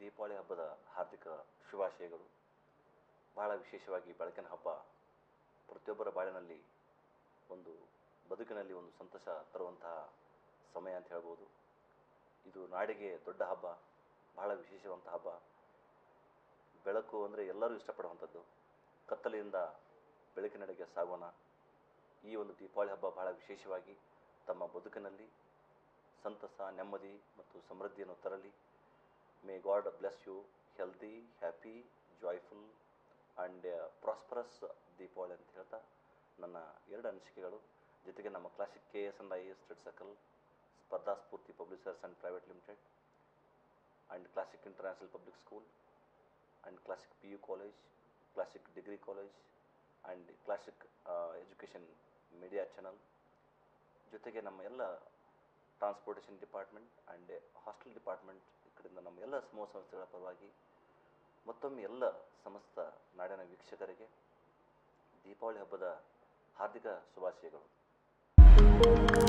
ದೀಪಾವಳಿ ಹಬ್ಬದ ಹಾರ್ದಿಕ ಶುಭಾಶಯಗಳು ಬಹಳ ವಿಶೇಷವಾಗಿ ಬೆಳಕಿನ ಹಬ್ಬ ಪ್ರತಿಯೊಬ್ಬರ ಬಾಳಿನಲ್ಲಿ ಒಂದು ಬದುಕಿನಲ್ಲಿ ಒಂದು ಸಂತೋಷ ತರುವಂತಹ ಸಮಯ ಅಂತ ಹೇಳ್ಬೋದು ಇದು ನಾಡಿಗೆ ದೊಡ್ಡ ಹಬ್ಬ ಬಹಳ ವಿಶೇಷವಂತ ಹಬ್ಬ ಬೆಳಕು ಅಂದರೆ ಎಲ್ಲರೂ ಇಷ್ಟಪಡುವಂಥದ್ದು ಕತ್ತಲೆಯಿಂದ ಬೆಳಕಿನೆಡೆಗೆ ಸಾಗೋಣ ಈ ಒಂದು ದೀಪಾವಳಿ ಹಬ್ಬ ಬಹಳ ವಿಶೇಷವಾಗಿ ತಮ್ಮ ಬದುಕಿನಲ್ಲಿ ಸಂತಸ ನೆಮ್ಮದಿ ಮತ್ತು ಸಮೃದ್ಧಿಯನ್ನು ತರಲಿ may God bless you healthy happy joyful and prosperous Deepavali ಅಂತ ಹೇಳ್ತಾ ನನ್ನ ಎರಡು ಅನಿಸಿಕೆಗಳು ಜೊತೆಗೆ ನಮ್ಮ classic K S and I S state circle Spardha Spoorthi publishers and private limited and classic international public school and classic P U college classic degree college and classic education media channel ಜೊತೆಗೆ ನಮ್ಮ ಎಲ್ಲ transportation department and hostel department ಈ ಕಡೆಯಿಂದ ನಮ್ಮ ಎಲ್ಲ ಸಮೂಹ ಸಂಸ್ಥೆಗಳ ಪರವಾಗಿ ಮತ್ತೊಮ್ಮೆ ಎಲ್ಲ ಸಮಸ್ತ ನಾಡಿನ ವೀಕ್ಷಕರಿಗೆ ದೀಪಾವಳಿ ಹಬ್ಬದ ಹಾರ್ದಿಕ ಶುಭಾಶಯಗಳು